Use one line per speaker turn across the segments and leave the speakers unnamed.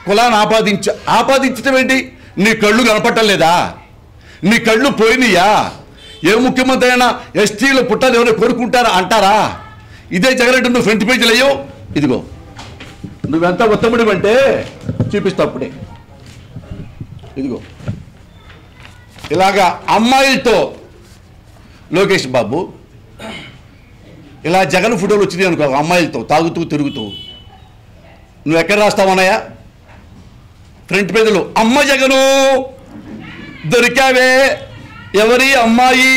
కులాన్ని ఆపాదించ ఆపాదించడం ఏంటి నీ కళ్ళు కనపట్టం లేదా నీ కళ్ళు పోయినాయా ఏ ముఖ్యమంత్రి అయినా ఎస్టీలు పుట్టాలి ఎవరైనా కోరుకుంటారా అంటారా ఇదే జగన్ నువ్వు ఫ్రంట్ పేజీలు అయ్యో ఇదిగో నువ్వెంత ఉత్తముడి అంటే చూపిస్తా అప్పుడే ఇదిగో ఇలాగా అమ్మాయిలతో లోకేష్ బాబు ఇలా జగన్ ఫోటోలు వచ్చినాయి అనుకో అమ్మాయిలతో తాగుతూ తిరుగుతూ నువ్వు ఎక్కడ రాస్తావన్నయ్య ఫ్రంట్ పేజీలో అమ్మ జగను దొరికావే ఎవరి అమ్మాయి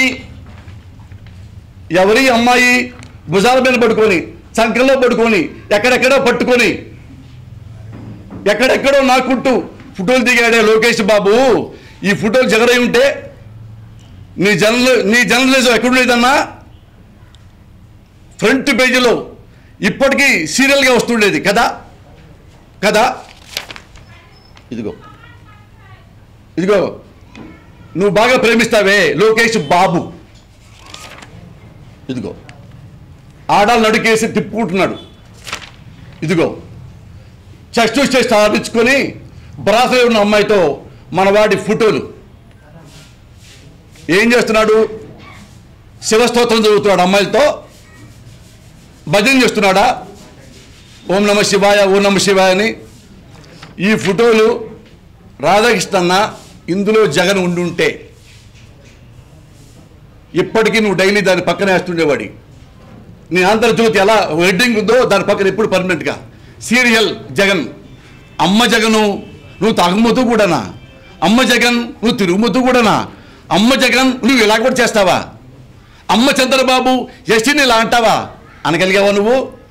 ఎవరి అమ్మాయి భుజాల మీద పడుకొని చంకల్లో పడుకొని ఎక్కడెక్కడో పట్టుకొని ఎక్కడెక్కడో నాకుంటూ ఫోటోలు దిగాడే లోకేష్ బాబు ఈ ఫోటోలు జగరై ఉంటే నీ జర్నల్ నీ జర్నలిజం ఎక్కడుండేదన్నా ఫ్రంట్ పేజీలో ఇప్పటికీ సీరియల్గా వస్తుండేది కదా కదా ఇదిగో ఇదిగో నువ్వు బాగా ప్రేమిస్తావే లోకేష్ బాబు ఇదిగో ఆడాలు నడుకేసి తిప్పుకుంటున్నాడు ఇదిగో చెస్ట్ చెస్ట్ ఆడించుకొని బ్రాసలో ఉన్న అమ్మాయితో మనవాడి ఫోటోలు ఏం చేస్తున్నాడు శివస్తోత్రం చదువుతున్నాడు అమ్మాయిలతో భజన చేస్తున్నాడా ఓం నమ శివాయ ఓం నమ శివాయ అని ఈ ఫోటోలు రాధాకృష్ణన్న ఇందులో జగన్ ఉండుంటే ఇప్పటికీ నువ్వు డైలీ దాని పక్కన వేస్తుండేవాడి నీ ఆంధ్రజ్యోతి ఎలా వెడ్డింగ్ ఉందో దాని పక్కన ఎప్పుడు పర్మనెంట్గా సీరియల్ జగన్ అమ్మ జగను నువ్వు తాగుమతూ కూడానా అమ్మ జగన్ నువ్వు తిరుగుమతూ కూడానా అమ్మ జగన్ నువ్వు ఇలా కూడా చేస్తావా అమ్మ చంద్రబాబు ఎస్టీని ఇలా అంటావా అనగలిగావా నువ్వు